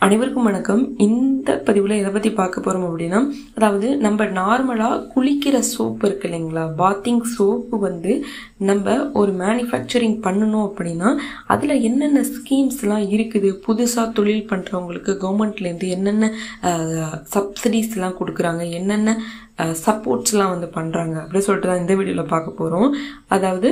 அனைவருக்கும் வணக்கம் இந்த பதிவில் எதை பற்றி பார்க்க போகிறோம் அப்படின்னா அதாவது நம்ம நார்மலாக குளிக்கிற சோப்பு இருக்கு இல்லைங்களா பாத்திங் சோப்பு வந்து நம்ம ஒரு மேனுஃபேக்சரிங் பண்ணணும் அப்படின்னா அதில் என்னென்ன ஸ்கீம்ஸ்லாம் இருக்குது புதுசாக தொழில் பண்ணுறவங்களுக்கு கவர்மெண்ட்லேருந்து என்னென்ன சப்சிடிஸ்லாம் கொடுக்குறாங்க என்னென்ன சப்போர்ட்ஸ்லாம் வந்து பண்ணுறாங்க அப்படின்னு சொல்லிட்டு தான் இந்த வீடியோவில் பார்க்க போகிறோம் அதாவது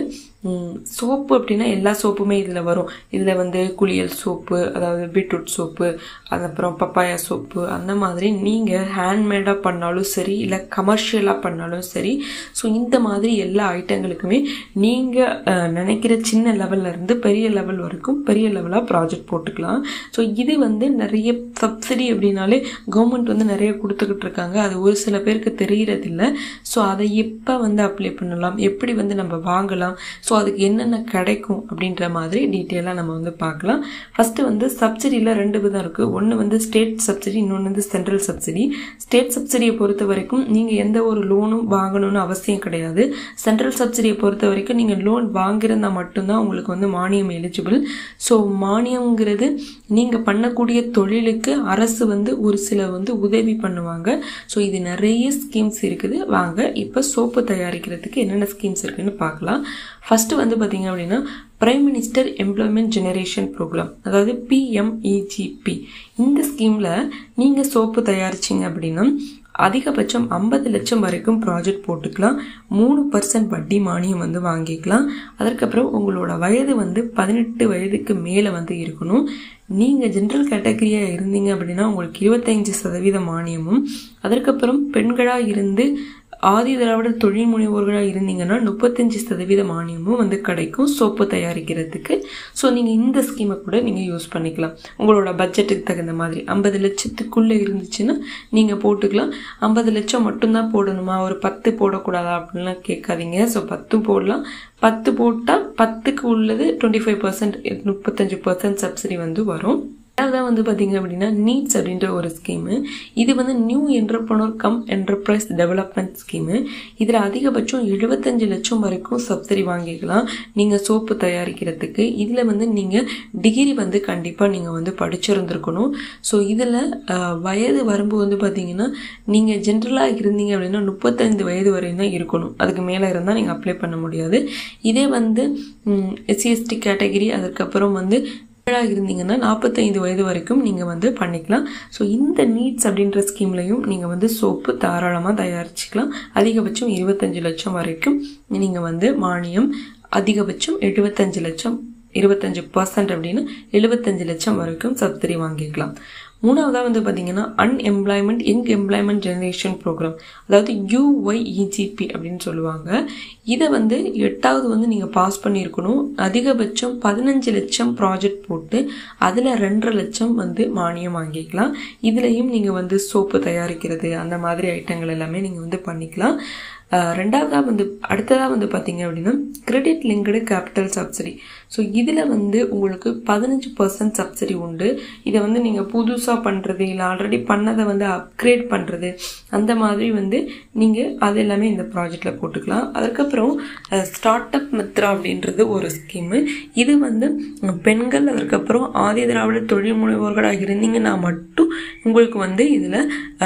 சோப்பு அப்படின்னா எல்லா சோப்புமே இதில் வரும் இதில் வந்து குளியல் சோப்பு அதாவது பீட்ரூட் சோப்பு அதுக்கப்புறம் பப்பாயா சோப்பு அந்த மாதிரி நீங்கள் ஹேண்ட்மேடாக பண்ணாலும் சரி இல்லை கமர்ஷியலாக பண்ணாலும் சரி ஸோ இந்த மாதிரி எல்லா ஐட்டங்களுக்குமே நீங்கள் நினைக்கிற சின்ன லெவல்ல இருந்து பெரிய லெவல் வரைக்கும் பெரிய லெவலாக ப்ராஜெக்ட் போட்டுக்கலாம் ஸோ இது வந்து நிறைய சப்சிடி அப்படின்னாலே கவர்மெண்ட் வந்து நிறைய கொடுத்துக்கிட்டு இருக்காங்க அது ஒரு சில பேருக்கு தெரியறதில்ல ஸோ அதை எப்போ வந்து அப்ளை பண்ணலாம் எப்படி வந்து நம்ம வாங்கலாம் ஸோ அதுக்கு என்னென்ன கிடைக்கும் அப்படின்ற மாதிரி டீட்டெயிலாக நம்ம வந்து பார்க்கலாம் ஃபஸ்ட்டு வந்து சப்சிடியில் ரெண்டு விதம் இருக்குது ஒன்று வந்து ஸ்டேட் சப்சிடி இன்னொன்று வந்து சென்ட்ரல் சப்சிடி ஸ்டேட் சப்சிடியை பொறுத்த வரைக்கும் நீங்கள் எந்த ஒரு லோனும் வாங்கணும்னு அவசியம் கிடையாது சென்ட்ரல் சப்சிடியை பொறுத்த வரைக்கும் நீங்கள் லோன் வாங்கியிருந்தால் மட்டும்தான் உங்களுக்கு வந்து மானியம் எலிஜிபிள் ஸோ மானியங்கிறது நீங்கள் பண்ணக்கூடிய தொழிலுக்கு அரசு வந்து ஒரு சில வந்து உதவி பண்ணுவாங்க ஸோ இது நிறைய ஸ்கீம்ஸ் இருக்குது வாங்க இப்போ சோப்பு தயாரிக்கிறதுக்கு என்னென்ன ஸ்கீம்ஸ் இருக்குன்னு பார்க்கலாம் ஃபஸ்ட்டு வந்து பார்த்தீங்க அப்படின்னா prime minister employment generation programme அதாவது பிஎம்இஜிபி இந்த ஸ்கீமில் நீங்கள் சோப்பு தயாரிச்சிங்க அப்படின்னா அதிகபட்சம் ஐம்பது லட்சம் வரைக்கும் ப்ராஜெக்ட் போட்டுக்கலாம் மூணு பர்சன்ட் வட்டி மானியம் வந்து வாங்கிக்கலாம் அதற்கப்புறம் உங்களோட வயது வந்து பதினெட்டு வயதுக்கு மேலே வந்து இருக்கணும் நீங்கள் ஜென்ரல் கேட்டகரியாக இருந்தீங்க அப்படின்னா உங்களுக்கு இருபத்தைந்து சதவீத மானியமும் அதற்கப்புறம் பெண்களாக இருந்து ஆதி திராவிட தொழில் முனைவோர்களாக இருந்தீங்கன்னா முப்பத்தஞ்சு சதவீத மானியமும் வந்து கிடைக்கும் சோப்பு தயாரிக்கிறதுக்கு ஸோ நீங்கள் இந்த ஸ்கீமை கூட நீங்கள் யூஸ் பண்ணிக்கலாம் உங்களோட பட்ஜெட்டுக்கு தகுந்த மாதிரி ஐம்பது லட்சத்துக்குள்ளே இருந்துச்சுன்னா நீங்கள் போட்டுக்கலாம் ஐம்பது லட்சம் மட்டும்தான் போடணுமா ஒரு பத்து போடக்கூடாதா அப்படின்லாம் கேட்காதீங்க ஸோ பத்து போடலாம் பத்து போட்டால் பத்துக்கு உள்ளது டுவெண்ட்டி ஃபைவ் பர்சன்ட் முப்பத்தஞ்சு பர்சன்ட் சப்சிடி வந்து வரும் அதான் வந்து பார்த்தீங்க அப்படின்னா நீட்ஸ் அப்படின்ற ஒரு ஸ்கீமு இது வந்து new entrepreneur cum enterprise development scheme இதில் அதிகபட்சம் எழுபத்தஞ்சு லட்சம் வரைக்கும் சப்சிடி வாங்கிக்கலாம் நீங்கள் சோப்பு தயாரிக்கிறதுக்கு இதில் வந்து நீங்கள் டிகிரி வந்து கண்டிப்பாக நீங்கள் வந்து படிச்சிருந்துருக்கணும் ஸோ இதில் வயது வரம்பு வந்து பார்த்தீங்கன்னா நீங்கள் ஜென்ரலாக இருந்தீங்க அப்படின்னா முப்பத்தைந்து வயது வரையும் தான் இருக்கணும் அதுக்கு மேலே இருந்தால் நீங்கள் அப்ளை பண்ண முடியாது இதே வந்து எஸ்சிஎஸ்டி கேட்டகிரி அதுக்கப்புறம் வந்து ஏழாக இருந்தீங்கன்னா நாற்பத்தைந்து வயது வரைக்கும் நீங்கள் வந்து பண்ணிக்கலாம் ஸோ இந்த நீட்ஸ் அப்படின்ற ஸ்கீம்லையும் நீங்கள் வந்து சோப்பு தாராளமாக தயாரிச்சுக்கலாம் அதிகபட்சம் இருபத்தஞ்சு லட்சம் வரைக்கும் நீங்கள் வந்து மானியம் அதிகபட்சம் எழுபத்தஞ்சு லட்சம் இருபத்தஞ்சு பர்சன்ட் அப்படின்னு எழுபத்தஞ்சு லட்சம் வரைக்கும் சப்சிடி வாங்கிக்கலாம் மூணாவதாக வந்து பார்த்தீங்கன்னா unemployment young employment generation programme அதாவது யூஒய்இஜிபி அப்படின்னு சொல்லுவாங்க இதை வந்து எட்டாவது வந்து நீங்கள் பாஸ் பண்ணியிருக்கணும் அதிகபட்சம் பதினஞ்சு லட்சம் ப்ராஜெக்ட் போட்டு அதில் ரெண்டரை லட்சம் வந்து மானியம் வாங்கிக்கலாம் இதுலேயும் நீங்கள் வந்து சோப்பு தயாரிக்கிறது அந்த மாதிரி ஐட்டங்கள் எல்லாமே நீங்கள் வந்து பண்ணிக்கலாம் ரெண்டாவதாக வந்து அடுத்ததாக வந்து பார்த்தீங்க அப்படின்னா credit linked capital subsidy so இதில் வந்து உங்களுக்கு பதினஞ்சு பர்சன்ட் சப்சிடி உண்டு இதை வந்து நீங்கள் புதுசாக பண்ணுறது இல்லை ஆல்ரெடி பண்ணதை வந்து அப்கிரேட் பண்ணுறது அந்த மாதிரி வந்து நீங்கள் அது எல்லாமே இந்த ப்ராஜெக்டில் போட்டுக்கலாம் அதுக்கப்புறம் ஸ்டார்ட் அப் மித்ரா அப்படின்றது ஒரு ஸ்கீமு இது வந்து பெண்கள் அதுக்கப்புறம் ஆதி திராவிட தொழில் முனைவோர்களாக இருந்தீங்கன்னா மட்டும் உங்களுக்கு வந்து இதில்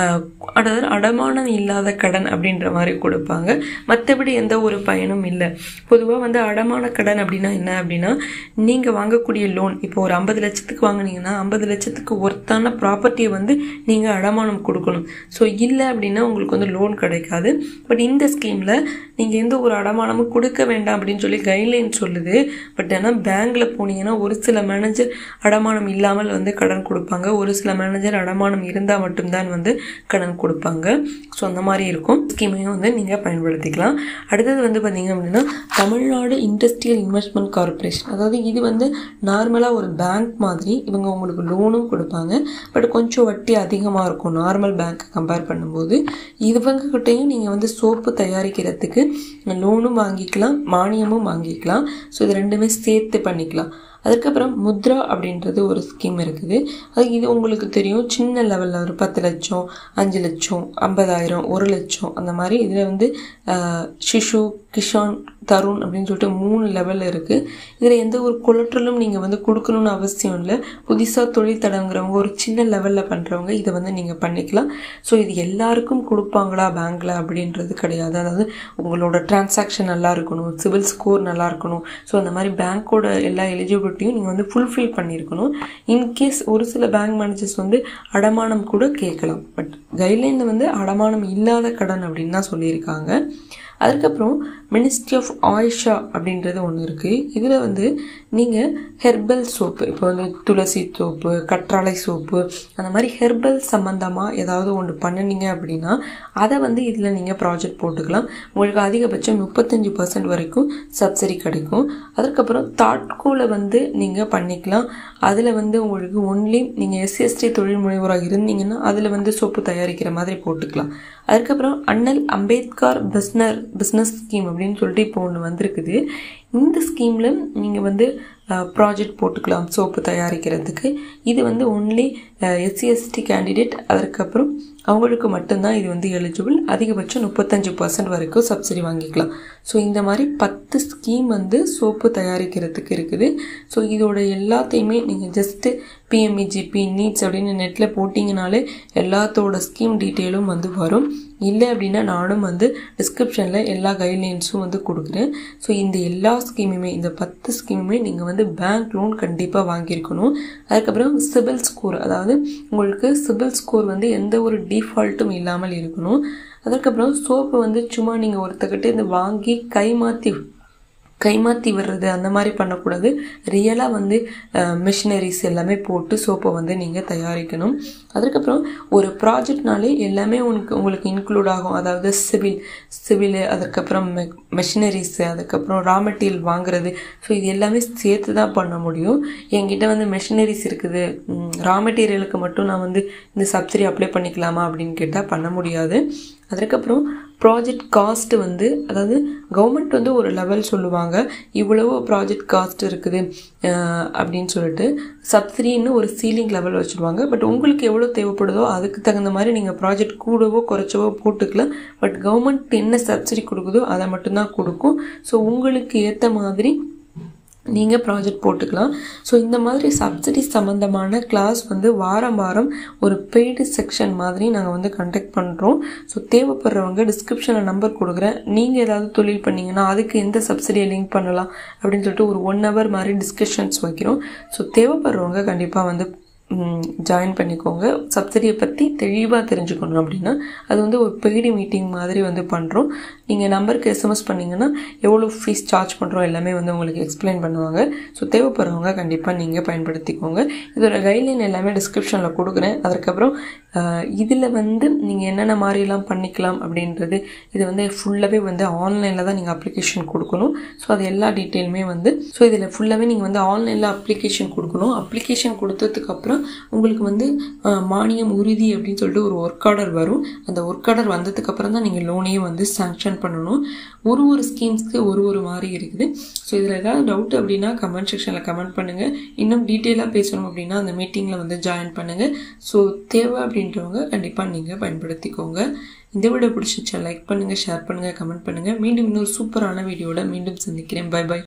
அதாவது அடமானம் இல்லாத கடன் அப்படின்ற மாதிரி கொடுப்பாங்க மற்றபடி எந்த ஒரு பயனும் இல்லை பொதுவாக வந்து அடமான கடன் அப்படின்னா என்ன அப்படின்னா நீங்கள் வாங்கக்கூடிய லோன் இப்போ ஒரு ஐம்பது லட்சத்துக்கு வாங்கினீங்கன்னா ஐம்பது லட்சத்துக்கு ஒர்த்தான ப்ராப்பர்ட்டியை வந்து நீங்கள் அடமானம் கொடுக்கணும் ஸோ இல்லை அப்படின்னா உங்களுக்கு வந்து லோன் கிடைக்காது பட் இந்த ஸ்கீமில் நீங்கள் எந்த ஒரு அடமானமும் கொடுக்க வேண்டாம் அப்படின்னு சொல்லி கைட்லைன் சொல்லுது பட் ஆனால் பேங்க்கில் போனீங்கன்னா ஒரு சில மேனேஜர் அடமானம் இல்லாமல் வந்து கடன் கொடுப்பாங்க ஒரு சில மேனேஜர் அடமானம் இருந்தால் மட்டும்தான் வந்து கடன் கொடுப்பாங்க ஸோ அந்த மாதிரி இருக்கும் ஸ்கீமையும் வந்து நீங்கள் பயன்படுத்திக்கலாம் அடுத்தது வந்து பார்த்தீங்க அப்படின்னா தமிழ்நாடு இண்டஸ்ட்ரியல் இன்வெஸ்ட்மெண்ட் கார்பரேஷன் அதாவது இது வந்து நார்மலாக ஒரு பேங்க் மாதிரி இவங்க உங்களுக்கு லோனும் கொடுப்பாங்க பட் கொஞ்சம் வட்டி அதிகமாக இருக்கும் நார்மல் பேங்க்கை கம்பேர் பண்ணும்போது இவங்ககிட்டையும் நீங்கள் வந்து சோப்பு தயாரிக்கிறதுக்கு லோனும் வாங்கிக்கலாம் மானியமும் வாங்கிக்கலாம் ஸோ இது ரெண்டுமே சேர்த்து பண்ணிக்கலாம் அதுக்கப்புறம் முத்ரா அப்படின்றது ஒரு ஸ்கீம் இருக்குது அது இது உங்களுக்கு தெரியும் சின்ன லெவலில் ஒரு பத்து லட்சம் அஞ்சு லட்சம் ஐம்பதாயிரம் ஒரு லட்சம் அந்த மாதிரி இதில் வந்து சிஷு கிஷான் தருண் அப்படின்னு சொல்லிட்டு மூணு லெவலில் இருக்குது இதில் எந்த ஒரு கொலட்ரலும் நீங்கள் வந்து கொடுக்கணும்னு அவசியம் இல்லை புதுசாக தொழில் தொடங்குறவங்க ஒரு சின்ன லெவலில் பண்ணுறவங்க இதை வந்து நீங்கள் பண்ணிக்கலாம் ஸோ இது எல்லாருக்கும் கொடுப்பாங்களா பேங்க்கில் அப்படின்றது கிடையாது அதாவது உங்களோட டிரான்சாக்ஷன் நல்லா இருக்கணும் சிவில் ஸ்கோர் நல்லா இருக்கணும் ஸோ அந்த மாதிரி பேங்க்கோட எல்லா எலிஜிபிலிட்டியும் நீங்கள் வந்து ஃபுல்ஃபில் பண்ணியிருக்கணும் இன்கேஸ் ஒரு சில பேங்க் மேனேஜர்ஸ் வந்து அடமானம் கூட கேட்கலாம் பட் கைட்லைனில் வந்து அடமானம் இல்லாத கடன் அப்படின்னு தான் சொல்லியிருக்காங்க அதுக்கப்புறம் மினிஸ்ட்ரி ஆஃப் ஆயிஷா அப்படின்றது ஒன்று இருக்குது இதில் வந்து நீங்கள் ஹெர்பல் சோப்பு இப்போ வந்து துளசி சோப்பு கற்றாழை சோப்பு அந்த மாதிரி ஹெர்பல் சம்மந்தமாக ஏதாவது ஒன்று பண்ணினீங்க அப்படின்னா அதை வந்து இதில் நீங்கள் ப்ராஜெக்ட் போட்டுக்கலாம் உங்களுக்கு அதிகபட்சம் முப்பத்தஞ்சு பர்சன்ட் வரைக்கும் சப்சிடி கிடைக்கும் அதுக்கப்புறம் தாட்கோவில் வந்து நீங்கள் பண்ணிக்கலாம் அதில் வந்து உங்களுக்கு ஒன்லி நீங்கள் எஸ்சிஎஸ்டி தொழில் முனைவோராக இருந்தீங்கன்னா அதில் வந்து சோப்பு தயாரிக்கிற மாதிரி போட்டுக்கலாம் அதுக்கப்புறம் அண்ணல் அம்பேத்கர் பிஸ்னர் பிஸ்னஸ் ஸ்கீம் அப்படின்னு சொல்லிட்டு இப்போ ஒன்று வந்திருக்குது இந்த ஸ்கீமில் நீங்கள் வந்து ப்ராஜெக்ட் போட்டுக்கலாம் சோப்பு தயாரிக்கிறதுக்கு இது வந்து ஒன்லி எஸ்சி எஸ்டி கேண்டிடேட் அதுக்கப்புறம் அவங்களுக்கு மட்டும்தான் இது வந்து எலிஜிபிள் அதிகபட்சம் முப்பத்தஞ்சு பர்சன்ட் வரைக்கும் சப்சிடி வாங்கிக்கலாம் ஸோ இந்த மாதிரி பத்து ஸ்கீம் வந்து சோப்பு தயாரிக்கிறதுக்கு இருக்குது ஸோ இதோட எல்லாத்தையுமே நீங்கள் ஜஸ்ட்டு பிஎம்இஜிபி நீட்ஸ் அப்படின்னு நெட்டில் போட்டிங்கனாலே எல்லாத்தோட ஸ்கீம் டீட்டெயிலும் வந்து வரும் இல்லை அப்படின்னா நானும் வந்து டிஸ்கிரிப்ஷனில் எல்லா கைட்லைன்ஸும் வந்து கொடுக்குறேன் ஸோ இந்த எல்லா ஸ்கீமுமே இந்த பத்து ஸ்கீமுமே நீங்கள் வந்து பேங்க் லோன் கண்டிப்பாக வாங்கியிருக்கணும் அதுக்கப்புறம் சிபில் ஸ்கோர் அதாவது உங்களுக்கு சிபில் ஸ்கோர் வந்து எந்த ஒரு டிஃபால்ட்டும் இல்லாமல் இருக்கணும் அதுக்கப்புறம் சோப்பு வந்து சும்மா நீங்கள் ஒருத்தக்கிட்ட இந்த வாங்கி கை மாற்றி கைமாற்றி வர்றது அந்த மாதிரி பண்ணக்கூடாது ரியலாக வந்து மிஷினரிஸ் எல்லாமே போட்டு சோப்பை வந்து நீங்கள் தயாரிக்கணும் அதுக்கப்புறம் ஒரு ப்ராஜெக்ட்னாலே எல்லாமே உனக்கு உங்களுக்கு இன்க்ளூட் ஆகும் அதாவது சிவில் சிவில் அதுக்கப்புறம் மெ மெஷினரிஸு அதுக்கப்புறம் ரா மெட்டீரியல் வாங்குறது ஸோ இது எல்லாமே சேர்த்து தான் பண்ண முடியும் என்கிட்ட வந்து மெஷினரிஸ் இருக்குது ரா மெட்டீரியலுக்கு மட்டும் நான் வந்து இந்த சப்சிடி அப்ளை பண்ணிக்கலாமா அப்படின்னு கேட்டால் பண்ண முடியாது அதுக்கப்புறம் ப்ராஜெக்ட் காஸ்ட்டு வந்து அதாவது கவர்மெண்ட் வந்து ஒரு லெவல் சொல்லுவாங்க இவ்வளவு ப்ராஜெக்ட் காஸ்ட் இருக்குது அப்படின்னு சொல்லிட்டு சப்சிடின்னு ஒரு சீலிங் லெவல் வச்சுருவாங்க பட் உங்களுக்கு எவ்வளோ தேவைப்படுதோ அதுக்கு தகுந்த மாதிரி நீங்கள் ப்ராஜெக்ட் கூடவோ குறைச்சவோ போட்டுக்கலாம் பட் கவர்மெண்ட் என்ன சப்சிடி கொடுக்குதோ அதை மட்டும்தான் கொடுக்கும் ஸோ உங்களுக்கு ஏற்ற மாதிரி நீங்கள் ப்ராஜெக்ட் போட்டுக்கலாம் ஸோ இந்த மாதிரி சப்சிடி சம்மந்தமான கிளாஸ் வந்து வாரம் வாரம் ஒரு பெய்டு செக்ஷன் மாதிரி நாங்கள் வந்து கண்டக்ட் பண்ணுறோம் ஸோ தேவைப்படுறவங்க டிஸ்கிரிப்ஷனில் நம்பர் கொடுக்குறேன் நீங்கள் ஏதாவது தொழில் பண்ணிங்கன்னா அதுக்கு எந்த சப்சிடியை லிங்க் பண்ணலாம் அப்படின்னு சொல்லிட்டு ஒரு ஒன் ஹவர் மாதிரி டிஸ்கஷன்ஸ் வைக்கிறோம் ஸோ தேவைப்படுறவங்க கண்டிப்பாக வந்து ஜாயின் பண்ணிக்கோங்க சப்சிடியை பற்றி தெளிவாக தெரிஞ்சுக்கணும் அப்படின்னா அது வந்து ஒரு பெய்டு மீட்டிங் மாதிரி வந்து பண்ணுறோம் நீங்கள் நம்பருக்கு எஸ்எம்எஸ் பண்ணிங்கன்னா எவ்வளோ ஃபீஸ் சார்ஜ் பண்ணுறோம் எல்லாமே வந்து உங்களுக்கு எக்ஸ்பிளைன் பண்ணுவாங்க ஸோ தேவைப்படுறவங்க கண்டிப்பாக நீங்கள் பயன்படுத்திக்கோங்க இதோட கைட்லைன் எல்லாமே டிஸ்கிரிப்ஷனில் கொடுக்குறேன் அதுக்கப்புறம் இதில் வந்து நீங்கள் என்னென்ன மாதிரிலாம் பண்ணிக்கலாம் அப்படின்றது இது வந்து ஃபுல்லாகவே வந்து ஆன்லைனில் தான் நீங்கள் அப்ளிகேஷன் கொடுக்கணும் ஸோ அது எல்லா டீட்டெயிலுமே வந்து ஸோ இதில் ஃபுல்லாகவே நீங்கள் வந்து ஆன்லைனில் அப்ளிகேஷன் கொடுக்கணும் அப்ளிகேஷன் கொடுத்ததுக்கப்புறம் உங்களுக்கு வந்து மானியம் உறுதி அப்படின்னு சொல்லிட்டு ஒரு ஒர்க் ஆர்டர் வரும் அந்த ஒர்க் ஆர்டர் வந்ததுக்கப்புறம் தான் நீங்கள் லோனையும் வந்து சாங்ஷன் பண்ணணும் ஒரு ஒரு ஸ்கீம்ஸ்க்கு ஒரு ஒரு மாதிரி இருக்குது ஸோ இதில் ஏதாவது டவுட் அப்படின்னா கமெண்ட் செக்ஷனில் கமெண்ட் பண்ணுங்கள் இன்னும் டீட்டெயிலாக பேசணும் அப்படின்னா அந்த மீட்டிங்கில் வந்து ஜாயின் பண்ணுங்கள் ஸோ தேவை அப்படின்றவங்க கண்டிப்பாக நீங்கள் பயன்படுத்திக்கோங்க இந்த வீடியோ பிடிச்சிச்சா லைக் பண்ணுங்கள் ஷேர் பண்ணுங்கள் கமெண்ட் பண்ணுங்கள் மீண்டும் இன்னொரு சூப்பரான வீடியோட மீண்டும் சந்திக்கிறேன் பை பை